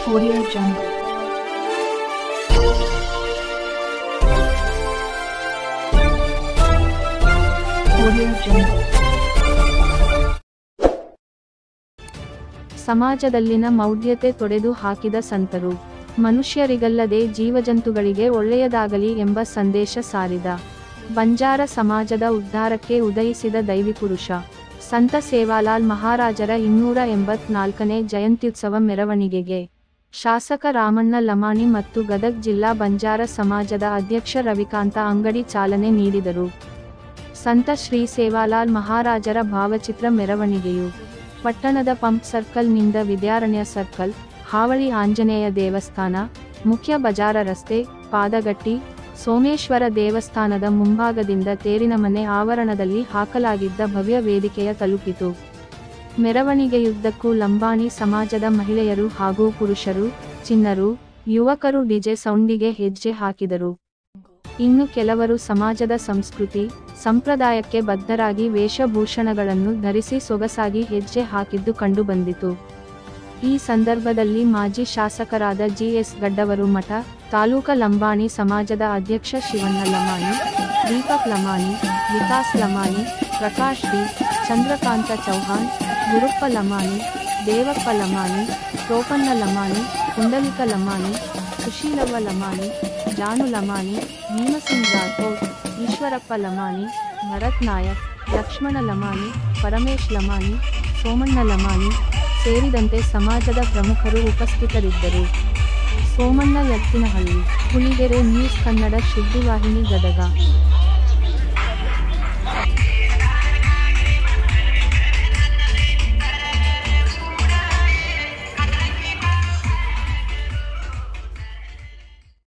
Audio Jungle. Audio Jungle. ಸಮಾಜದಲ್ಲಿನ ಮೌಢ್ಯತೆ ತೊಡೆದು ಹಾಕಿದ ಸಂತರು ಮನುಷ್ಯರಿಗಲ್ಲದೆ ಜೀವಜಂತುಗಳಿಗೆ ಒಳ್ಳೆಯದಾಗಲಿ ಎಂಬ ಸಂದೇಶ ಸಾರಿದ ಬಂಜಾರ ಸಮಾಜದ ಉದ್ಧಾರಕ್ಕೆ ಉದಯಿಸಿದ ದೈವಿಪುರುಷ ಸಂತ ಸೇವಾಲಾಲ್ ಮಹಾರಾಜರ ಇನ್ನೂರ ಎಂಬತ್ನಾಲ್ಕನೇ ಜಯಂತ್ಯುತ್ಸವ ಮೆರವಣಿಗೆಗೆ ಶಾಸಕ ರಾಮಣ್ಣ ಲಮಾಣಿ ಮತ್ತು ಗದಗ್ ಜಿಲ್ಲಾ ಬಂಜಾರ ಸಮಾಜದ ಅಧ್ಯಕ್ಷ ರವಿಕಾಂತ ಅಂಗಡಿ ಚಾಲನೆ ನೀಡಿದರು ಸಂತ ಶ್ರೀ ಸೇವಾಲಾಲ್ ಮಹಾರಾಜರ ಭಾವಚಿತ್ರ ಮೆರವಣಿಗೆಯು ಪಟ್ಟಣದ ಪಂಪ್ ಸರ್ಕಲ್ನಿಂದ ವಿದ್ಯಾರಣ್ಯ ಸರ್ಕಲ್ ಹಾವಳಿ ಆಂಜನೇಯ ದೇವಸ್ಥಾನ ಮುಖ್ಯ ಬಜಾರ ರಸ್ತೆ ಪಾದಗಟ್ಟಿ ಸೋಮೇಶ್ವರ ದೇವಸ್ಥಾನದ ಮುಂಭಾಗದಿಂದ ತೇರಿನ ಮನೆ ಆವರಣದಲ್ಲಿ ಹಾಕಲಾಗಿದ್ದ ಭವ್ಯ ವೇದಿಕೆಯ ತಲುಪಿತು ಮೆರವಣಿಗೆಯುದ್ದಕ್ಕೂ ಲಂಬಾಣಿ ಸಮಾಜದ ಮಹಿಳೆಯರು ಹಾಗೂ ಪುರುಷರು ಚಿನ್ನರು ಯುವಕರು ಡಿಜೆ ಸೌಂಡಿಗೆ ಹೆಜ್ಜೆ ಹಾಕಿದರು ಇನ್ನು ಕೆಲವರು ಸಮಾಜದ ಸಂಸ್ಕೃತಿ ಸಂಪ್ರದಾಯಕ್ಕೆ ಬದ್ಧರಾಗಿ ವೇಷಭೂಷಣಗಳನ್ನು ಧರಿಸಿ ಸೊಗಸಾಗಿ ಹೆಜ್ಜೆ ಹಾಕಿದ್ದು ಕಂಡುಬಂದಿತು ಈ ಸಂದರ್ಭದಲ್ಲಿ ಮಾಜಿ ಶಾಸಕರಾದ ಜಿಎಸ್ ಗಡ್ಡವರು ಮಠ ತಾಲೂಕ ಲಂಬಾಣಿ ಸಮಾಜದ ಅಧ್ಯಕ್ಷ ಶಿವಣ್ಣ ಲಮಾಣಿ ದೀಪಕ್ ಲಮಾಣಿ ವಿಕಾಸ್ ಲಮಾಣಿ ಪ್ರಕಾಶ್ ಡಿ ಚಂದ್ರಕಾಂತ ಚೌಹಾಣ್ ಗುರುಪ್ಪ ಲಮಾಣಿ ದೇವಪ್ಪ ಲಮಾಣಿ ಟೋಪಣ್ಣ ಲಮಾಣಿ ಪುಂಡಲಿಕ ಲಮಾಣಿ ಸುಶೀಲವ್ವ ಲಮಾಣಿ ಜಾನು ಲಮಾಣಿ ಭೀಮಸಿಂಗ್ ರಾಠೋಡ್ ಈಶ್ವರಪ್ಪ ಲಮಾಣಿ ಭರತ್ ನಾಯಕ್ ಲಕ್ಷ್ಮಣ ಲಮಾಣಿ ಪರಮೇಶ್ ಲಮಾಣಿ ಸೋಮಣ್ಣ ಲಮಾಣಿ ಸೇರಿದಂತೆ ಸಮಾಜದ ಪ್ರಮುಖರು ಉಪಸ್ಥಿತರಿದ್ದರು ಸೋಮಣ್ಣ ಯತ್ತಿನಹಳ್ಳಿ ಹುಲಿಗೆರೆ ನ್ಯೂಸ್ ಕನ್ನಡ ಸುದ್ದಿವಾಹಿನಿ ಗದಗ